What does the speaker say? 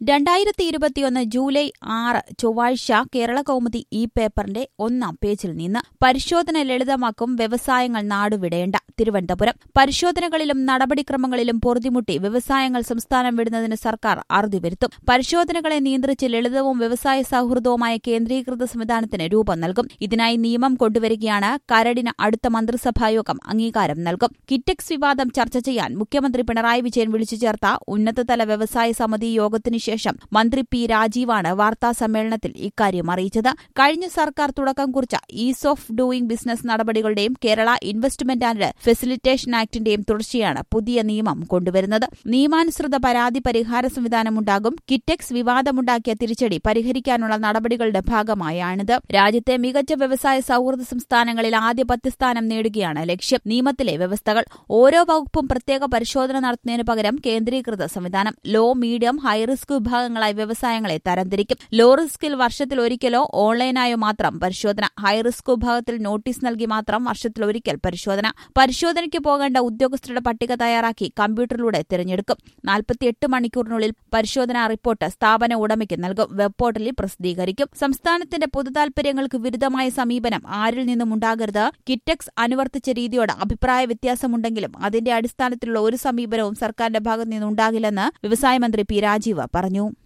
രണ്ടായിരത്തി ഇരുപത്തിയൊന്ന് ജൂലൈ ആറ് ചൊവ്വാഴ്ച കേരള കൗമുദി ഈ പേപ്പറിന്റെ ഒന്നാം പേജിൽ നിന്ന് പരിശോധന ലളിതമാക്കും വ്യവസായങ്ങൾ നാടുവിടേണ്ട തിരുവനന്തപുരം പരിശോധനകളിലും നടപടിക്രമങ്ങളിലും പൊറുതിമുട്ടി വ്യവസായങ്ങൾ സംസ്ഥാനം വിടുന്നതിന് സർക്കാർ അറുതി വരുത്തും പരിശോധനകളെ നിയന്ത്രിച്ച് ലളിതവും വ്യവസായ സൌഹൃദവുമായ കേന്ദ്രീകൃത സംവിധാനത്തിന് രൂപം നൽകും ഇതിനായി നിയമം കൊണ്ടുവരികയാണ് കരടിന് അടുത്ത മന്ത്രിസഭായോഗം അംഗീകാരം നൽകും കിറ്റക്സ് വിവാദം ചർച്ച ചെയ്യാൻ മുഖ്യമന്ത്രി പിണറായി വിജയൻ വിളിച്ചു ചേർത്ത ഉന്നതതല വ്യവസായ സമിതി യോഗത്തിന് ശേഷം മന്ത്രി പി രാജീവാണ് വാർത്താ സമ്മേളനത്തിൽ ഇക്കാര്യം അറിയിച്ചത് കഴിഞ്ഞ സർക്കാർ തുടക്കം കുറിച്ച ഈസ് ഓഫ് ഡൂയിംഗ് ബിസിനസ് നടപടികളുടെയും കേരള ഇൻവെസ്റ്റ്മെന്റ് ആൻഡ് ഫെസിലിറ്റേഷൻ ആക്ടിന്റെയും തുടർച്ചയാണ് പുതിയ നിയമം കൊണ്ടുവരുന്നത് നിയമാനുസൃത പരാതി പരിഹാര സംവിധാനമുണ്ടാകും കിറ്റെക്സ് വിവാദമുണ്ടാക്കിയ തിരിച്ചടി പരിഹരിക്കാനുള്ള നടപടികളുടെ ഭാഗമായാണിത് രാജ്യത്തെ മികച്ച വ്യവസായ സൌഹൃദ സംസ്ഥാനങ്ങളിൽ ആദ്യ പത്ത് സ്ഥാനം നേടുകയാണ് ലക്ഷ്യം നിയമത്തിലെ വ്യവസ്ഥകൾ ഓരോ വകുപ്പും പ്രത്യേക പരിശോധന നടത്തുന്നതിന് പകരം കേന്ദ്രീകൃത സംവിധാനം ലോ മീഡിയം ഹൈറിസ്ക് വിഭാഗങ്ങളായി വ്യവസായങ്ങളെ തരംതിരിക്കും ലോ റിസ്കിൽ വർഷത്തിൽ ഒരിക്കലോ ഓൺലൈനായോ മാത്രം പരിശോധന ഹൈറിസ്ക് വിഭാഗത്തിൽ നോട്ടീസ് നൽകി മാത്രം വർഷത്തിലൊരിക്കൽ പരിശോധന പരിശോധനയ്ക്ക് പോകേണ്ട ഉദ്യോഗസ്ഥരുടെ പട്ടിക തയ്യാറാക്കി കമ്പ്യൂട്ടറിലൂടെ തിരഞ്ഞെടുക്കും നാൽപ്പത്തിയെട്ട് മണിക്കൂറിനുള്ളിൽ പരിശോധനാ റിപ്പോർട്ട് സ്ഥാപന ഉടമയ്ക്ക് നൽകും വെബ് പോർട്ടലിൽ പ്രസിദ്ധീകരിക്കും സംസ്ഥാനത്തിന്റെ പൊതുതാൽപര്യങ്ങൾക്ക് വിരുദ്ധമായ സമീപനം ആരിൽ നിന്നും ഉണ്ടാകരുത് കിറ്റക്സ് അനുവർത്തിച്ച രീതിയോട് അഭിപ്രായ വ്യത്യാസമുണ്ടെങ്കിലും അതിന്റെ അടിസ്ഥാനത്തിലുള്ള ഒരു സമീപനവും സർക്കാരിന്റെ ഭാഗത്തു നിന്നുണ്ടാകില്ലെന്ന് വ്യവസായ മന്ത്രി പി രാജീവ് പറഞ്ഞു